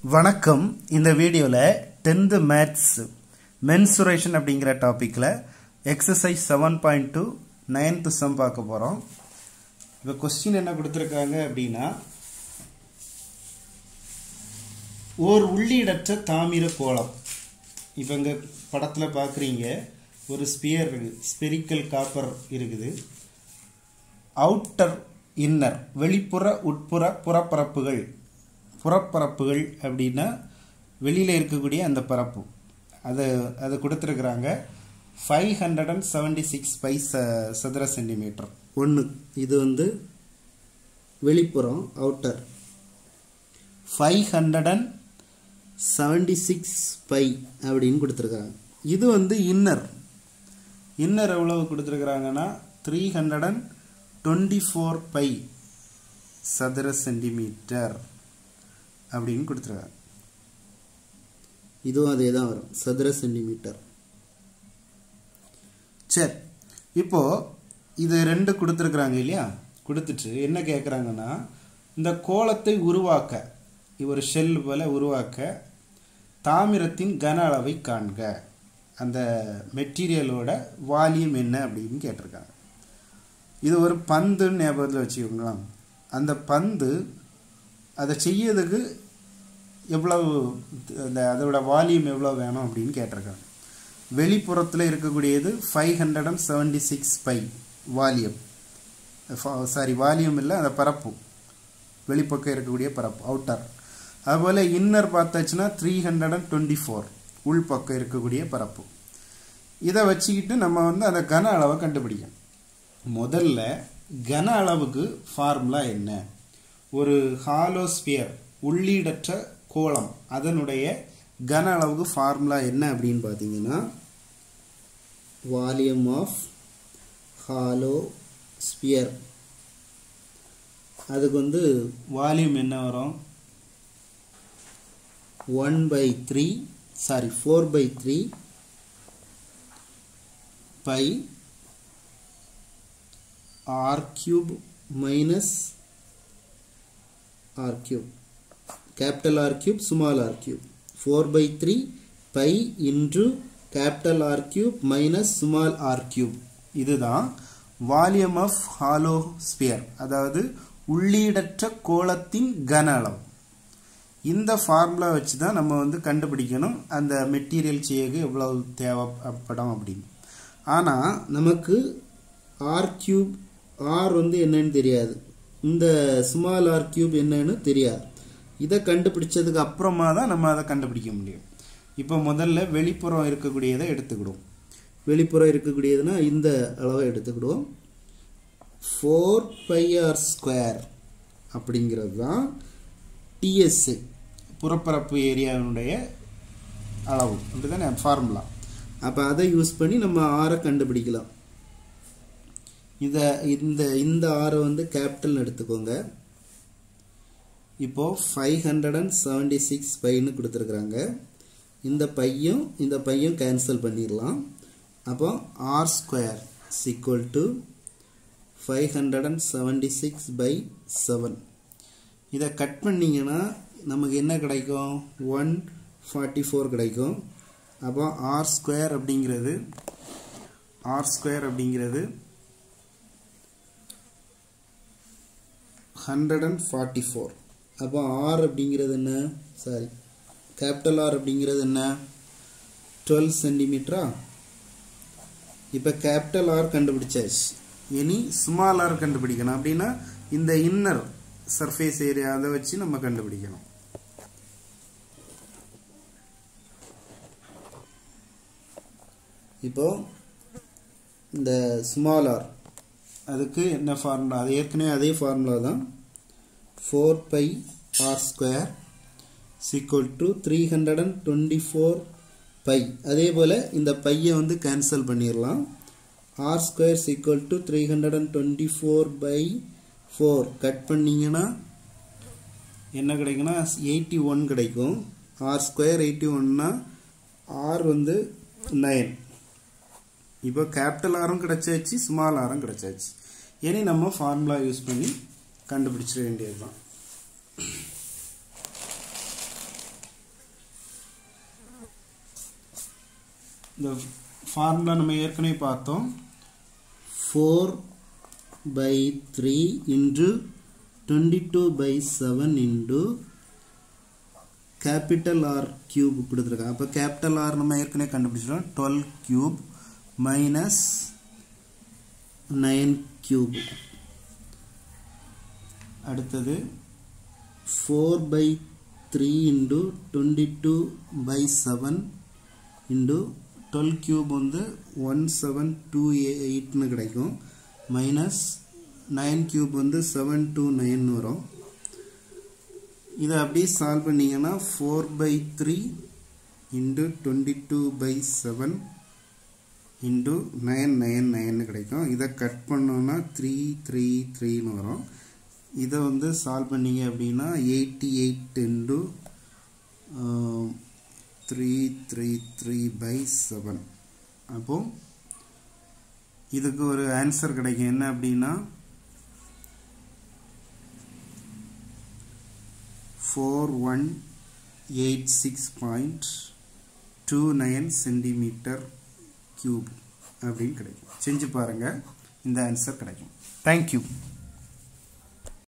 வணக்கம் இந்த வீடியோவில் டென்த்து மேத்ஸ் மென்சுரேஷன் அப்படிங்கிற டாப்பிக்கில் exercise seven point two ninth sum பார்க்க போகிறோம் இப்போ கொஸ்டின் என்ன கொடுத்துருக்காங்க அப்படின்னா ஓர் உள்ளீடற்ற தாமிர கோளம் இப்போ இங்கே படத்தில் பார்க்குறீங்க ஒரு ஸ்பியர் இருக்குது ஸ்பெரிக்கல் காப்பர் இருக்குது அவுட்டர் இன்னர் வெளிப்புற உட்புற புறப்பரப்புகள் புறப்பரப்புகள் அப்படின்னா வெளியில் இருக்கக்கூடிய அந்த பரப்பு அது அது கொடுத்துருக்குறாங்க five hundred and seventy six pi ச சதுர சென்டிமீட்டர் ஒன்று இது வந்து வெளிப்புறம் outer five hundred and seventy six pi அப்படின்னு கொடுத்துருக்காங்க இது வந்து இன்னர் இன்னர் எவ்வளவு கொடுத்துருக்குறாங்கன்னா three hundred and twenty four pi சதுர சென்டிமீட்டர் அப்படின்னு கொடுத்துருக்காங்க இதுவும் அதே தான் வரும் சதுர சென்டிமீட்டர் சரி இப்போ இது ரெண்டு கொடுத்துருக்குறாங்க இல்லையா கொடுத்துட்டு என்ன கேட்குறாங்கன்னா இந்த கோலத்தை உருவாக்க ஒரு ஷெல் போல உருவாக்க தாமிரத்தின் கன அளவை காண்க அந்த மெட்டீரியலோட வால்யூம் என்ன அப்படின்னு கேட்டிருக்காங்க இது ஒரு பந்துன்னு ஞாபகத்தில் வச்சுக்கோங்களேன் அந்த பந்து அதை செய்யறதுக்கு எவ்வளவு அந்த அதோட வால்யூம் எவ்வளோ வேணும் அப்படின்னு கேட்டிருக்காங்க வெளிப்புறத்தில் இருக்கக்கூடியது five hundred and seventy six pi volume sorry volume இல்லை அந்த பரப்பு வெளிப்பக்கம் இருக்கக்கூடிய பரப்பு அவுட்டர் அதுபோல் இன்னர் பார்த்தாச்சுன்னா three hundred and twenty four உள்பக்கம் இருக்கக்கூடிய பரப்பு இதை வச்சுக்கிட்டு நம்ம வந்து அந்த கன அளவை கண்டுபிடிக்கணும் முதல்ல கன அளவுக்கு ஃபார்முலா என்ன ஒரு ஹாலோஸ்பியர் உள்ளீடற்ற கோளம் அதனுடைய கன அளவுக்கு ஃபார்முலா என்ன அப்படின்னு பார்த்தீங்கன்னா வால்யூம் ஆஃப் ஹாலோ ஸ்பியர் அதுக்கு வந்து வால்யூம் என்ன வரும் one by three sorry four by three pi R cube minus r cube capital R cube small r cube 4 by 3 pi into capital R cube minus small r cube இதுதான் volume of hollow sphere அதாவது உள்ளீடற்ற கோளத்தின் கன அளவு இந்த formula வச்சு தான் நம்ம வந்து கண்டுபிடிக்கணும் அந்த மெட்டீரியல் செய்யக்கு எவ்வளவு தேவைப்படும் அப்படின்னு ஆனால் நமக்கு ஆர் கியூப் ஆர் வந்து என்னன்னு தெரியாது இந்த ஸ்மால் ஆர் கியூப் என்னன்னு தெரியாது இதை கண்டுபிடிச்சதுக்கு அப்புறமா தான் நம்ம அதை கண்டுபிடிக்க முடியும் இப்போ முதல்ல வெளிப்புறம் இருக்கக்கூடியதை எடுத்துக்கிடுவோம் வெளிப்புறம் இருக்கக்கூடியதுன்னா இந்த அளவை எடுத்துக்கிடுவோம் ஃபோர் பை ஆர் ஸ்கொயர் அப்படிங்கிறது தான் டிஎஸ்ஏ புறப்பரப்பு ஏரியாவினுடைய அளவு அப்படிதானே ஃபார்முலா அப்போ அதை யூஸ் பண்ணி நம்ம ஆரை கண்டுபிடிக்கலாம் இதை இந்த இந்த ஆரை வந்து கேபிட்டல் எடுத்துக்கோங்க இப்போது five hundred and seventy six பைன்னு கொடுத்துருக்குறாங்க இந்த பையும் இந்த பையும் கேன்சல் பண்ணிடலாம் அப்போ R square equal to five hundred and seventy six pi seven இதை கட் பண்ணிங்கன்னா நமக்கு என்ன கிடைக்கும் ஒன் ஃபார்ட்டி ஃபோர் கிடைக்கும் அப்போ ஆர் ஸ்கொயர் அப்படிங்கிறது ஆர் ஸ்கொயர் அப்படிங்கிறது ஹண்ட்ரட் அண்ட் ஃபார்ட்டி ஃபோர் அப்போ ஆர் அப்படிங்கிறது என்ன சாரி கேபிட்டல் ஆர் அப்படிங்கிறது என்ன டுவெல் சென்டிமீட்டரா இப்போ கேபிட்டல் ஆர் கண்டுபிடிச்சாச்சு இனி ஸ்மால் ஆர் கண்டுபிடிக்கணும் அப்படின்னா இந்த இன்னர் சர்ஃபேஸ் ஏரியா அதை வச்சு நம்ம கண்டுபிடிக்கணும் இப்போ இந்த ஸ்மால் ஆர் அதுக்கு என்ன ஃபார்முலா அது ஏற்கனவே அதே ஃபார்முலா தான் four pi R square equal to three hundred and twenty four pi அதே போல் இந்த பையை வந்து கேன்சல் பண்ணிடலாம் R square equal to three hundred and twenty four pi four cut பண்ணிங்கன்னா என்ன கிடைக்குன்னா எயிட்டி ஒன் கிடைக்கும் ஆர் ஸ்கொயர் எயிட்டி ஒன்னா ஆர் வந்து நைன் இப்போ கேபிட்டல் ஆரும் கிடச்சாச்சு ஸ்மால் ஆரும் கிடச்சாச்சு இனி நம்ம ஃபார்முலா யூஸ் பண்ணி கண்டுபிடிச்சிட வேண்டியது தான் இந்த ஃபார்முலா நம்ம ஏற்கனவே பார்த்தோம் four by three into twenty two by seven into capital R cube கொடுத்துருக்காங்க அப்போ கேபிட்டல் ஆர் நம்ம ஏற்கனவே கண்டுபிடிச்சிட்டோம் twelve cube minus nine cube அடுத்தது four by three into twenty two by seven into twelve cube வந்து ஒன் செவன் டூ எயிட்னு கிடைக்கும் minus nine cube வந்து செவன் டூ நைன் வரும் இதை அப்படியே சால்வ் பண்ணிங்கன்னா four by three into twenty two by seven into nine nine nine கிடைக்கும் இதை கட் பண்ணோன்னா த்ரீ த்ரீ த்ரீன்னு வரும் இதை வந்து சால்வ் பண்ணிங்க அப்படின்னா eighty eight into three three three by seven அப்போ இதுக்கு ஒரு ஆன்சர் கிடைக்கும் என்ன அப்படின்னா four one eight six point two nine centimetre cube அப்படின்னு கிடைக்கும் செஞ்சு பாருங்கள் இந்த ஆன்சர் கிடைக்கும் தேங்க்யூ